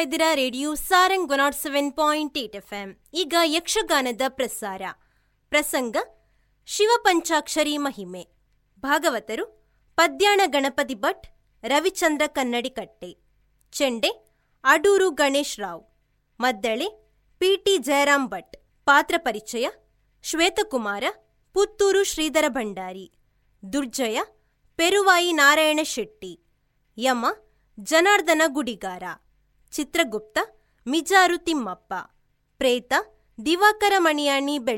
ಇದ್ದೀರಾ radio Sarang one naught seven point eight F M ಈಗ ಯಕ್ಷಗಾನದ ಪ್ರಸಾರ ಪ್ರಸಂಗ ಶಿವಪಂಚಾಕ್ಷರಿ ಮಹಿಮೆ ಭಾಗವತರು ಪದ್ಯಾಣ ಗಣಪತಿ ಭಟ್ ರವಿಚಂದ್ರ ಕನ್ನಡಿಕಟ್ಟೆ ಚೆಂಡೆ ಅಡೂರು ಗಣೇಶ್ ರಾವ್ ಮದ್ದಳೆ ಪಿಟಿ ಜಯರಾಮ್ ಭಟ್ ಪಾತ್ರ ಪರಿಚಯ ಶ್ವೇತಕುಮಾರ ಪುತ್ತೂರು ಶ್ರೀಧರ ಭಂಡಾರಿ ದುರ್ಜಯ ಪೆರುವಾಯಿ ನಾರಾಯಣ ಶೆಟ್ಟಿ ಯಮ ಜನಾರ್ದನ ಗುಡಿಗಾರ ಚಿತ್ರಗುಪ್ತ ಮಿಜಾರು ತಿಮ್ಮಪ್ಪ ಪ್ರೇತ ದಿವಾಕರ ಮಣಿಯಾಣಿ ಬೆಳ್ಳಿ